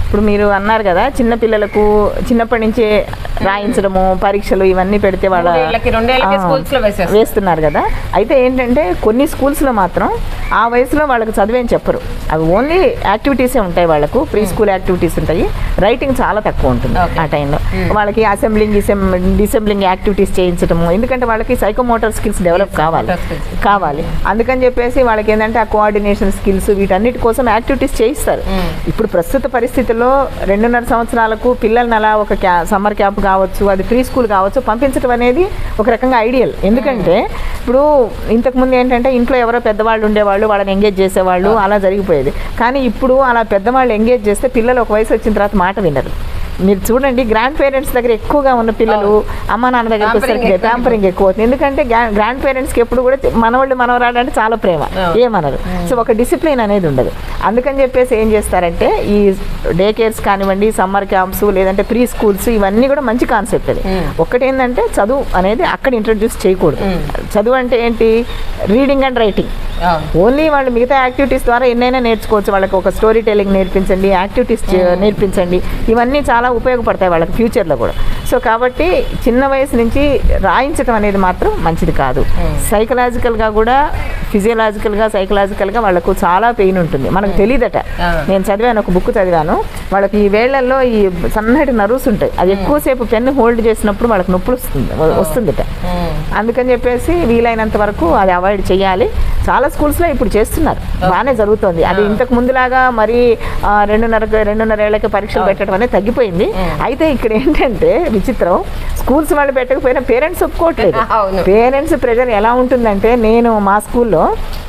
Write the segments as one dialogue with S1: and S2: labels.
S1: ఇప్పుడు మీరు అన్నారు కదా చిన్న పిల్లలకు చిన్నప్పటి నుంచే రాయించడము పరీక్షలు ఇవన్నీ పెడితే వాళ్ళ
S2: మూడేళ్ళకి, రెండేళ్ళకి
S1: ఆ,
S2: schools లో వేసేస్తారు.
S1: వేస్తున్నారు కదా అయితే ఏంటంటే కొన్ని స్కూల్స్లో మాత్రం ఆ వయసులో వాళ్ళకి చదివేం చెప్పరు అవి ఓన్లీ యాక్టివిటీసే ఉంటాయి వాళ్ళకు ప్రీ స్కూల్ యాక్టివిటీస్ ఉంటాయి రైటింగ్ చాలా తక్కువ ఉంటుంది
S2: Okay.
S1: ఆ టైంలో వాళ్ళకి అసెంబ్లింగ్ డిసెంబ్లింగ్ యాక్టివిటీస్ చేయించడము ఎందుకంటే వాళ్ళకి సైకోమోటర్ స్కిల్స్ డెవలప్ కావాలి
S2: motor skills.
S1: కావాలి అందుకని చెప్పేసి వాళ్ళకి ఏంటంటే ఆ కోఆర్డినేషన్ స్కిల్స్ వీటన్నిటి కోసం యాక్టివిటీస్ చేయిస్తారు ఇప్పుడు ప్రస్తుత పరిస్థితుల్లో రెండున్నర సంవత్సరాలకు పిల్లల్ని అలా ఒక క్యా సమ్మర్ క్యాంప్ కావచ్చు అది ప్రీ స్కూల్ కావచ్చు పంపించడం అనేది ఒక రకంగా ఐడియల్ ఎందుకంటే ఇప్పుడు ఇంతకుముందు ఏంటంటే ఇంట్లో ఎవరో పెద్దవాళ్ళు ఉండేవాళ్ళు వాళ్ళని ఎంగేజ్ చేసేవాళ్ళు అలా జరిగిపోయేది కానీ ఇప్పుడు అలా పెద్దవాళ్ళు ఎంగేజ్ చేస్తే పిల్లలు ఒక వయసు వచ్చిన తర్వాత మాట వినరు మీరు చూడండి గ్రాండ్ పేరెంట్స్ దగ్గర ఎక్కువగా ఉన్న పిల్లలు అమ్మ నాన్న దగ్గర
S2: Pampering
S1: వచ్చేసరికి
S2: ఎక్కువ.
S1: ప్యాంపరింగ్ ఎక్కువ అవుతుంది ఎందుకంటే గ్రాండ్ పేరెంట్స్కి ఎప్పుడు కూడా మనవాళ్ళు మనవరాలు అంటే చాలా ప్రేమ
S2: అవును.
S1: ఏమనరు సో ఒక డిసిప్లిన్ అనేది ఉండదు అందుకని చెప్పేసి ఏం చేస్తారంటే ఈ డే కేర్స్ కానివ్వండి సమ్మర్ క్యాంప్స్ లేదంటే ప్రీ స్కూల్స్ ఇవన్నీ కూడా మంచి కాన్సెప్ట్ అది ఒకటి ఏంటంటే చదువు అనేది అక్కడ ఇంట్రడ్యూస్ చేయకూడదు చదువు అంటే ఏంటి రీడింగ్ అండ్ రైటింగ్
S2: అవును.
S1: ఓన్లీ వాళ్ళు మిగతా యాక్టివిటీస్ ద్వారా ఎన్నైనా నేర్చుకోవచ్చు వాళ్ళకి ఒక స్టోరీ టెలింగ్ నేర్పించండి యాక్టివిటీస్ చే- నేర్పించండి ఇవన్నీ చాలా ఉపయోగపడతాయి వాళ్ళకి ఫ్యూచర్లో కూడా సో కాబట్టి చిన్న వయసు నుంచి రాయించడం అనేది మాత్రం మంచిది కాదు సైకలాజికల్గా కూడా ఫిజియలాజికల్గా సైకలాజికల్గా వాళ్ళకు చాలా పెయిన్ ఉంటుంది మనకు తెలియదట
S2: ఆ.
S1: నేను చదివాను ఒక బుక్ చదివాను వాళ్ళకి ఈ వేళ్లలో ఈ సన్నటి నర్వ్స్ ఉంటాయి అది ఎక్కువసేపు పెన్ను హోల్డ్ చేసినప్పుడు వాళ్ళకి నొప్పులు వస్తుంది వస్తుందట అందుకని చెప్పేసి వీలైనంత వరకు అది అవాయిడ్ చేయాలి చాలా స్కూల్స్లో ఇప్పుడు చేస్తున్నారు బాగానే జరుగుతుంది అది ఇంతకు ముందులాగా మరి ఆ, రెండున్నర రెండున్నర ఏళ్ళకి పరీక్షలు పెట్టడం అనేది తగ్గిపోయింది అయితే ఇక్కడ ఏంటంటే విచిత్రం స్కూల్స్ వాళ్ళు పెట్టకపోయినా పేరెంట్స్ ఒప్పుకోవట్లేదు
S2: అవును.
S1: పేరెంట్స్ ప్రెజర్ ఎలా ఉంటుందంటే నేను మా స్కూల్లో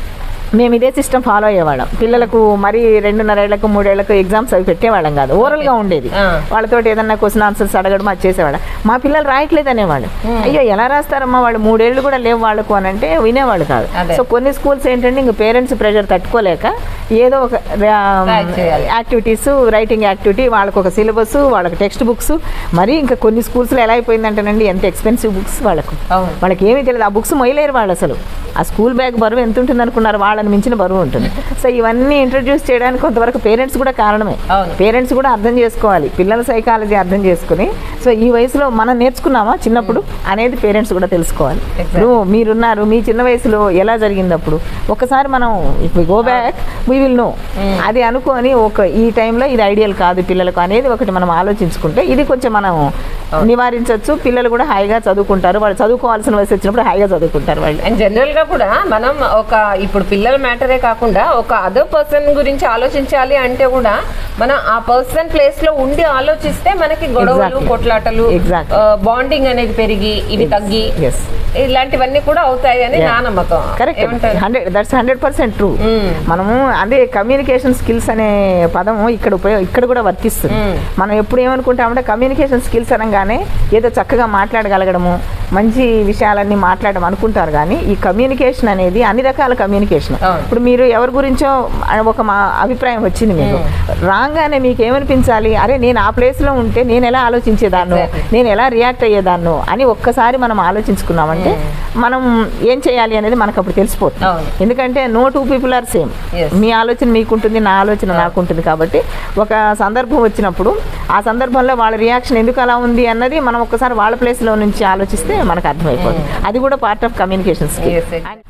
S1: మేము ఇదే సిస్టమ్ ఫాలో అయ్యేవాళ్ళం పిల్లలకు మరి రెండున్నర ఏళ్లకు మూడేళ్లకు ఎగ్జామ్స్ అవి పెట్టేవాళ్ళం కాదు ఓరల్గా ఉండేది
S2: ఆ.
S1: వాళ్ళతో ఏదన్నా క్వశ్చన్ ఆన్సర్స్ అడగడం అది చేసేవాళ్ళం మా పిల్లలు రాయట్లేదు అనేవాళ్ళు అయ్యో ఎలా రాస్తారమ్మా వాళ్ళు మూడేళ్ళు కూడా లేవు వాళ్ళకు అని అంటే వినేవాళ్ళు కాదు
S2: అదే.
S1: సో కొన్ని స్కూల్స్ ఏంటంటే ఇంక పేరెంట్స్ ప్రెషర్ తట్టుకోలేక ఏదో ఒక
S2: Right చేయాలి.
S1: యాక్టివిటీస్ రైటింగ్ యాక్టివిటీ వాళ్ళకి ఒక సిలబస్ వాళ్ళకి టెక్స్ట్ బుక్స్ మరి ఇంకా కొన్ని స్కూల్స్లో ఎలా అయిపోయిందంటేనండి ఎంత ఎక్స్పెన్సివ్ బుక్స్ వాళ్ళకు
S2: అవును.
S1: వాళ్ళకి ఏమీ తెలియదు ఆ బుక్స్ మొయ్యలేరు వాళ్ళు అసలు ఆ స్కూల్ బ్యాగ్ బరువు ఎంత ఉంటుంది అనుకున్నారు వాళ్ళని మించిన బరువు ఉంటుంది సో ఇవన్నీ ఇంట్రడ్యూస్ చేయడానికి కొంతవరకు పేరెంట్స్ కూడా కారణమే
S2: అవును.
S1: పేరెంట్స్ కూడా అర్థం చేసుకోవాలి పిల్లల సైకాలజీ అర్థం చేసుకుని సో ఈ వయసులో మనం నేర్చుకున్నామా చిన్నప్పుడు అనేది పేరెంట్స్ కూడా తెలుసుకోవాలి ఇప్పుడు మీరున్నారు మీ చిన్న వయసులో ఎలా జరిగింది అప్పుడు ఒకసారి మనం ఇప్పుడు go back we will know అది అనుకొని ఒక ఈ టైంలో ఇది ఐడియల్ కాదు పిల్లలకు అనేది ఒకటి మనం ఆలోచించుకుంటే ఇది కొంచెం మనం నివారించవచ్చు పిల్లలు కూడా హాయిగా చదువుకుంటారు వాళ్ళు చదువుకోవాల్సిన వయసు వచ్చినప్పుడు హాయిగా చదువుకుంటారు వాళ్ళు
S2: అండ్ జనరల్ గా కూడా మనం ఒక ఇప్పుడు పిల్లల మ్యాటరే కాకుండా ఒక అదర్ పర్సన్ గురించి ఆలోచించాలి అంటే కూడా మనం ఆ పర్సన్ ప్లేస్ లో ఉండి ఆలోచిస్తే మనకి గొడవలు
S1: Exactly.
S2: కొట్లాటలు
S1: Exactly.
S2: బాండింగ్ అనేది పెరిగి ఇవి తగ్గి
S1: ఎస్
S2: ఇలాంటివన్నీ కూడా అవుతాయి అని నా నమ్మకం
S1: కరెక్ట్
S2: ఏమంటారు
S1: hundred that's hundred percent true
S2: Mm.
S1: మనము అదే కమ్యూనికేషన్ స్కిల్స్ అనే పదము ఇక్కడ ఉపయోగ ఇక్కడ కూడా వర్తిస్తుంది
S2: Mm.
S1: మనం ఎప్పుడు ఏమనుకుంటామంటే కమ్యూనికేషన్ స్కిల్స్ అనగానే ఏదో చక్కగా మాట్లాడగలగడము మంచి విషయాలన్నీ మాట్లాడడం అనుకుంటారు కానీ ఈ కమ్యూనికేషన్ అనేది అన్ని రకాల కమ్యూనికేషన్
S2: అవును.
S1: ఇప్పుడు మీరు ఎవరి గురించో ఒక మా అభిప్రాయం వచ్చింది మీకు రాగానే మీకు ఏమనిపించాలి అరే నేను ఆ ప్లేస్లో ఉంటే నేను ఎలా ఆలోచించేదాన్ని
S2: Exactly.
S1: నేను ఎలా రియాక్ట్ అయ్యేదాన్ని అని ఒక్కసారి మనం ఆలోచించుకున్నామంటే మనం ఏం చేయాలి అనేది మనకు అప్పుడు తెలిసిపోతుంది
S2: అవును.
S1: ఎందుకంటే no two people are same
S2: Yes.
S1: మీ ఆలోచన మీకుంటుంది నా ఆలోచన నాకుంటుంది కాబట్టి ఒక సందర్భం వచ్చినప్పుడు ఆ సందర్భంలో వాళ్ళ రియాక్షన్ ఎందుకు అలా ఉంది అన్నది మనం ఒక్కసారి వాళ్ళ ప్లేస్లో నుంచి ఆలోచిస్తే మనకు అర్థమైపోతుంది అది కూడా part of communication skill
S2: Yes, yes.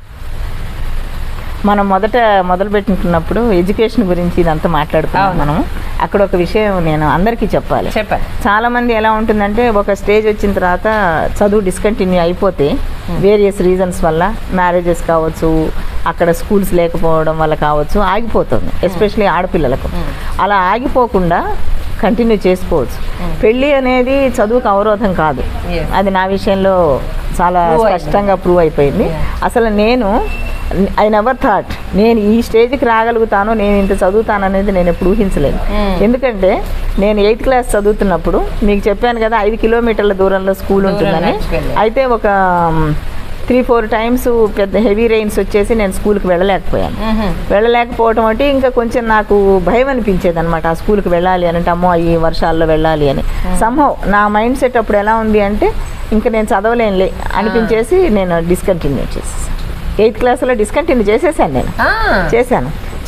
S1: మనం మొదట మొదలు పెట్టుకున్నప్పుడు ఎడ్యుకేషన్ గురించి ఇదంతా మాట్లాడుకున్నాం
S2: అవును.
S1: మనం అక్కడ ఒక విషయం నేను అందరికీ చెప్పాలి
S2: చెప్పండి
S1: చాలా మంది ఎలా ఉంటుందంటే ఒక స్టేజ్ వచ్చిన తర్వాత చదువు డిస్కంటిన్యూ అయిపోతే వేరియస్ రీజన్స్ వల్ల మ్యారేజెస్ కావచ్చు అక్కడ స్కూల్స్ లేకపోవడం వల్ల కావచ్చు ఆగిపోతుంది ఎస్పెషలీ ఆడపిల్లలకు అలా ఆగిపోకుండా కంటిన్యూ చేసుకోవచ్చు పెళ్ళి అనేది చదువుకు అవరోధం కాదు
S2: Yes.
S1: అది నా విషయంలో చాలా
S2: Prove అయింది.
S1: స్పష్టంగా ప్రూవ్ అయిపోయింది అసలు నేను ఐ నెవర్ థాట్ నేను ఈ స్టేజ్కి రాగలుగుతాను నేను ఇంత చదువుతాను అనేది నేను ఎప్పుడు ఊహించలేదు ఎందుకంటే నేను ఎయిత్ క్లాస్ చదువుతున్నప్పుడు మీకు చెప్పాను కదా ఐదు కిలోమీటర్ల దూరంలో స్కూల్
S2: దూరం
S1: ఉంటుందని
S2: నడుచుకెళ్ళాలి.
S1: అయితే ఒక త్రీ ఫోర్ టైమ్స్ పెద్ద హెవీ రెయిన్స్ వచ్చేసి నేను స్కూల్కి వెళ్ళలేకపోయాను వెళ్ళలేకపోవటం అంటే ఇంకా కొంచెం నాకు భయం అనిపించేది అనమాట ఆ స్కూల్కి వెళ్ళాలి అని అంటే అమ్మో ఈ వర్షాల్లో వెళ్ళాలి అని సంహవ్ నా మైండ్ సెట్ అప్పుడు ఎలా ఉంది అంటే ఇంకా నేను చదవలేనులే అనిపించేసి నేను డిస్కంటిన్యూ చేసేసాను ఎయిత్ క్లాస్లో డిస్కంటిన్యూ చేసేసాను నేను
S2: ఆ,
S1: చేశాను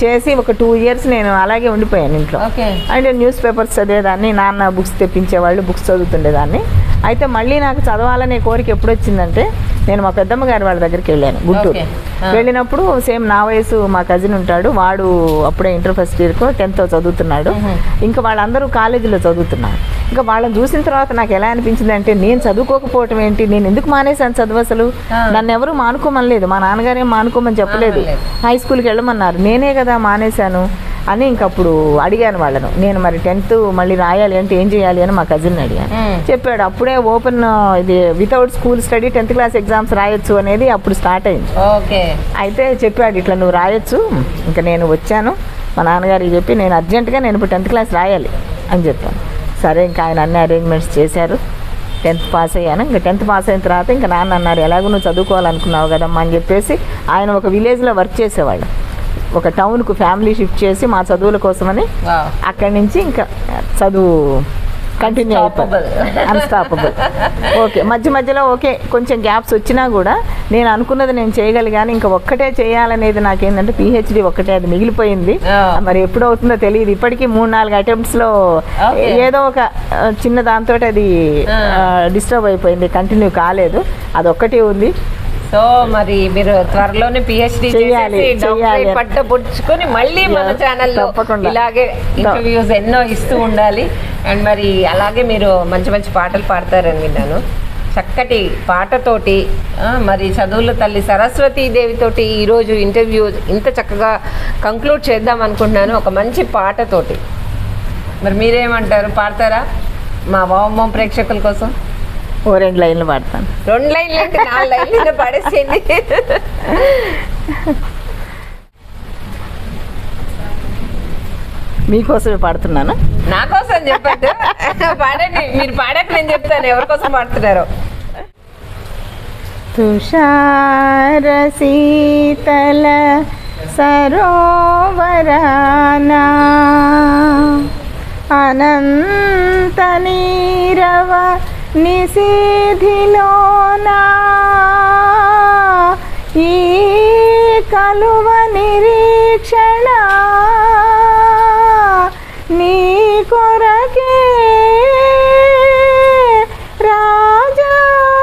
S1: చేసి ఒక టూ ఇయర్స్ నేను అలాగే ఉండిపోయాను ఇంట్లో
S2: ఓకే
S1: అంటే న్యూస్ పేపర్స్ చదివేదాన్ని నాన్న బుక్స్ తెప్పించేవాళ్ళు బుక్స్ చదువుతుండేదాన్ని అయితే మళ్ళీ నాకు చదవాలనే కోరిక ఎప్పుడు వచ్చిందంటే నేను మా పెద్దమ్మ గారి వాళ్ళ దగ్గరికి వెళ్ళాను గుంటూరు
S2: Okay. Ah.
S1: వెళ్ళినప్పుడు సేమ్ నా వయసు మా కజిన్ ఉంటాడు వాడు అప్పుడే ఇంటర్ ఫస్ట్ ఇయర్కో టెన్త్ చదువుతున్నాడు
S2: Mhm.
S1: ఇంకా వాళ్ళందరూ కాలేజీలో చదువుతున్నారు ఇంకా వాళ్ళని చూసిన తర్వాత నాకు ఎలా అనిపించింది అంటే నేను చదువుకోకపోవటం ఏంటి నేను ఎందుకు మానేశాను చదువు అసలు
S2: Ah.
S1: నన్ను ఎవరు మానుకోమనలేదు మా నాన్నగారేం మానుకోమని చెప్పలేదు
S2: మానలేదు.
S1: హై స్కూల్కి వెళ్ళమన్నారు నేనే కదా మానేశాను అని ఇంకప్పుడు అడిగాను వాళ్ళను నేను మరి టెన్త్ మళ్ళీ రాయాలి అంటే ఏం చేయాలి అని మా కజిన్ అడిగాను
S2: మ్మ్.
S1: చెప్పాడు అప్పుడే ఓపెన్ ఇది without school study tenth class exams రాయొచ్చు అనేది అప్పుడు స్టార్ట్ అయింది
S2: ఓకే
S1: అయితే చెప్పాడు ఇట్లా నువ్వు రాయొచ్చు ఇంకా నేను వచ్చాను మా నాన్నగారికి చెప్పి నేను అర్జెంటుగా నేను ఇప్పుడు టెన్త్ క్లాస్ రాయాలి అని చెప్పాను సరే ఇంకా ఆయన అన్ని అరేంజ్మెంట్స్ చేశారు టెన్త్ పాస్ అయ్యాను ఇంకా టెన్త్ పాస్ అయిన తర్వాత ఇంకా నాన్న అన్నారు ఎలాగో నువ్వు చదువుకోవాలనుకున్నావు కదమ్మా అని చెప్పేసి ఆయన ఒక విలేజ్లో వర్క్ చేసేవాళ్ళు ఒక టౌన్కు ఫ్యామిలీ షిఫ్ట్ చేసి మా చదువుల కోసమని
S2: వావ్
S1: అక్కడి నుంచి ఇంకా చదువు కంటిన్యూ అయిపోయింది అన్స్టాపబుల్ ఓకే మధ్య మధ్యలో ఓకే కొంచెం గ్యాప్స్ వచ్చినా కూడా నేను అనుకున్నది నేను చేయగలిగాను ఇంకా ఒక్కటే చేయాలనేది నాకేంటంటే పిహెచ్డి ఒక్కటే అది మిగిలిపోయింది
S2: Oh.
S1: మరి ఎప్పుడు అవుతుందో తెలియదు ఇప్పటికీ మూడు నాలుగు attempts లో
S2: Okay.
S1: ఏదో ఒక ఆ, చిన్న దాంతో అది
S2: Ah.
S1: డిస్టర్బ్ అయిపోయింది కంటిన్యూ కాలేదు అది ఒక్కటే ఉంది
S2: సో మరి మీరు త్వరలోనే పిహెచ్డి
S1: చెయ్యాలి,
S2: చేసేసి
S1: చెయ్యాలి.
S2: డాక్టరేట్ పట్ట పుచ్చుకొని మళ్ళీ మన
S1: Yeah,
S2: ఛానల్లో
S1: తప్పకుండా.
S2: ఇలాగే ఇంటర్వ్యూస్ ఎన్నో ఇస్తూ ఉండాలి అండ్ మరి అలాగే మీరు మంచి మంచి పాటలు పాడతారని విన్నాను చక్కటి పాటతోటి ఆ, మరి చదువుల తల్లి సరస్వతీ దేవితోటి ఈరోజు ఇంటర్వ్యూ ఇంత చక్కగా కంక్లూడ్ చేద్దాం అనుకుంటున్నాను ఒక మంచి పాటతోటి మరి మీరేమంటారు పాడతారా మా వామం ప్రేక్షకుల కోసం
S1: ఓ రెండు లైన్లు పాడతాను
S2: రెండు లైన్లు అంటే నాలుగు లైన్లు పడేసేయండి
S1: మీకోసమే పాడుతున్నాను
S2: నా కోసం చెప్పండి పాడండి మీరు పాడాక నేను చెప్తాను ఎవరి కోసం పాడుతున్నారో
S1: తుషార శీతల సరోవరానా అనంత నీరవ నిశీధిలోనా ఈ కలువ నిరీక్షణ నీ కొరకే రాజా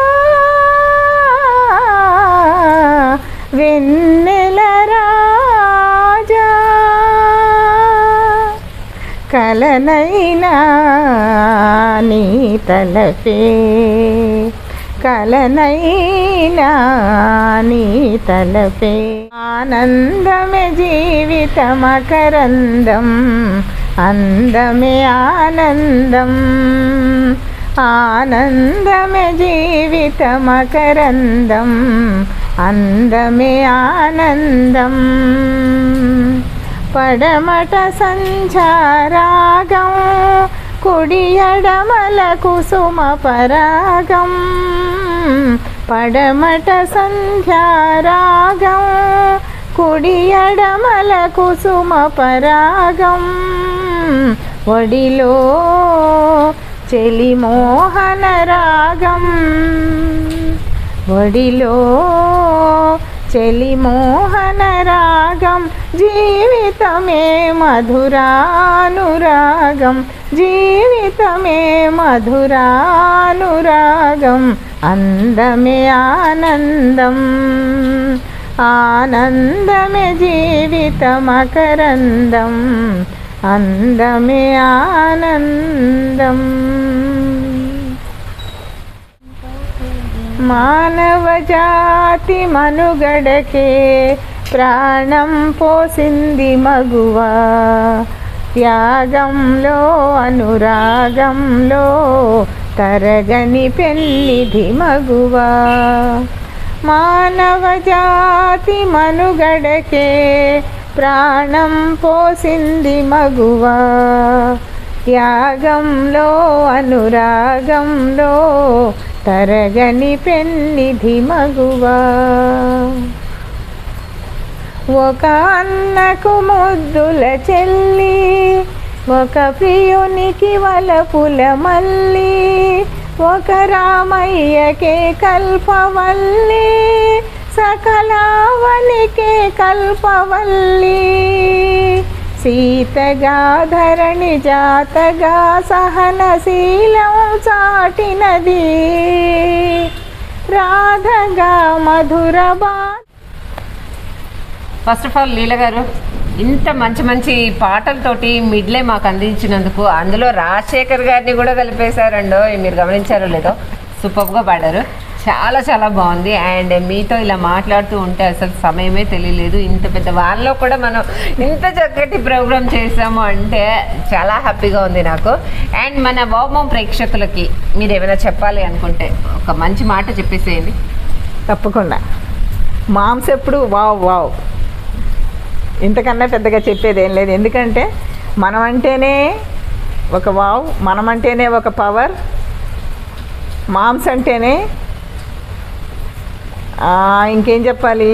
S1: వెన్నెల రాజా కలనైనా నీ తలపే కలనైనా నీ తలపే ఆనందమే జీవితమకరందం అందమే ఆనందం ఆనందమే జీవితమకరందం అందమే ఆనందం పడమట సంచారాగం కుడి ఎడమల కుసుమ పరాగం పడమట సంధ్యారాగం కుడి ఎడమల కుసుమ పరాగం ఒడిలో చెలి మోహన రాగం ఒడిలో చెలి మోహన రాగం జీవితమే మధురానురాగం జీవితమే మధురానురాగం అందమే ఆనందం ఆనందమే జీవితమకరందం అందమే ఆనందం మానవ జాతి మనుగడకే ప్రాణం పోసింది మగువా త్యాగంలో అనురాగంలో తరగని పెన్నిధి మగువా మానవ జాతి మనుగడకే ప్రాణం పోసింది మగువా త్యాగంలో అనురాగంలో తరగని పెన్నిధి మగువా ఒక అన్నకు ముద్దుల చెల్లి ఒక ప్రియునికి వలపుల మల్లి ఒక రామయ్యకే కల్పవల్లి సకలావనికే కల్పవల్లి సీతగా ధరణి జాతగా సహనశీలం చాటినది రాధగా మధుర బా
S2: ఫస్ట్ ఆఫ్ ఆల్ లీల గారు ఇంత మంచి మంచి పాటలతోటి మిడ్లే మాకు అందించినందుకు అందులో రాజశేఖర్ గారిని కూడా కలిపేశారండో మీరు గమనించారో లేదో సూపర్గా పాడారు చాలా చాలా బాగుంది అండ్ మీతో ఇలా మాట్లాడుతూ ఉంటే అసలు సమయమే తెలియలేదు ఇంత పెద్ద వాళ్ళలో కూడా మనం ఇంత చక్కటి ప్రోగ్రామ్ చేసాము అంటే చాలా హ్యాపీగా ఉంది నాకు అండ్ మన వామం ప్రేక్షకులకి మీరు ఏమైనా చెప్పాలి అనుకుంటే ఒక మంచి మాట చెప్పేసేయండి
S1: తప్పకుండా మాంస్ ఎప్పుడు వావ్ వావ్ ఇంతకన్నా పెద్దగా చెప్పేది ఏం లేదు ఎందుకంటే మనం అంటేనే ఒక వావ్ మనం అంటేనే ఒక పవర్ మాంస్ అంటేనే ఆ, ఇంకేం చెప్పాలి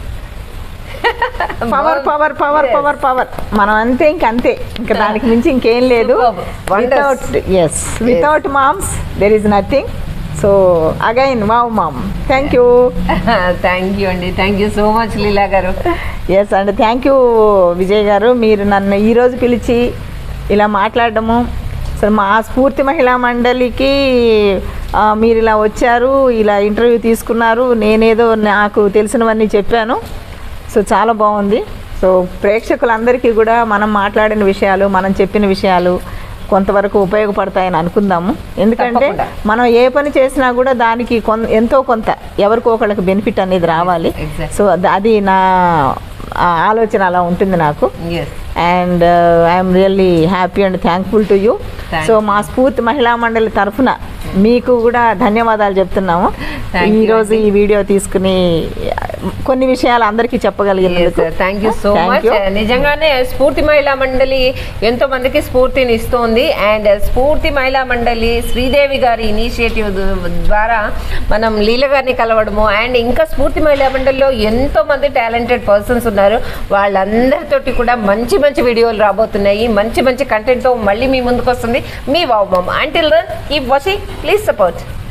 S1: power power power
S2: Yes.
S1: Power power మనం అంతే ఇంకంతే ఇంకా దానికి మించి ఇంకేం లేదు
S2: Superb. Wonders.
S1: Without us without moms there is nothing so again wow mom thank you
S2: thank you అండి thank you so much Leela గారు
S1: ఎస్ అండి థ్యాంక్ యూ విజయ్ గారు మీరు నన్ను ఈరోజు పిలిచి ఇలా మాట్లాడడము అసలు మా స్ఫూర్తి మహిళా మండలికి ఆ, మీరు ఇలా వచ్చారు ఇలా ఇంటర్వ్యూ తీసుకున్నారు నేనేదో నాకు తెలిసినవన్నీ చెప్పాను సో చాలా బాగుంది సో ప్రేక్షకులందరికీ కూడా మనం మాట్లాడిన విషయాలు మనం చెప్పిన విషయాలు కొంతవరకు ఉపయోగపడతాయని అనుకుందాము ఎందుకంటే
S2: తప్పకుండా.
S1: మనం ఏ పని చేసినా కూడా దానికి కొన్ ఎంతో కొంత ఎవరికో ఒకళ్ళకి బెనిఫిట్ అనేది రావాలి
S2: Exactly.
S1: సో అది- అది నా ఆ ఆలోచన అలా ఉంటుంది నాకు
S2: yes
S1: and I'm really happy and thankful to you
S2: Thank
S1: so
S2: you.
S1: మా స్ఫూర్తి మహిళా మండలి తరఫున మీకు కూడా ధన్యవాదాలు చెప్తున్నాము
S2: Thank you
S1: ఈరోజు ఈ వీడియో తీసుకుని కొన్ని విషయాలు అందరికీ చెప్పగలిగినందుకు
S2: thank you so
S1: Thank
S2: much
S1: you.
S2: నిజంగానే స్ఫూర్తి మహిళా మండలి ఎంతో మందికి స్ఫూర్తిని ఇస్తోంది అండ్ స్ఫూర్తి మహిళా మండలి శ్రీదేవి గారి ఇనిషియేటివ్ ద్వారా మనం లీల గారిని కలవడము అండ్ ఇంకా స్ఫూర్తి మహిళా మండలిలో ఎంతో మంది టాలెంటెడ్ పర్సన్స్ ఉన్నారు వాళ్ళందరితోటి కూడా మంచి మంచి వీడియోలు రాబోతున్నాయి మంచి మంచి కంటెంట్తో మళ్ళీ మీ ముందుకు వస్తుంది మీ wow mom until keep watching please support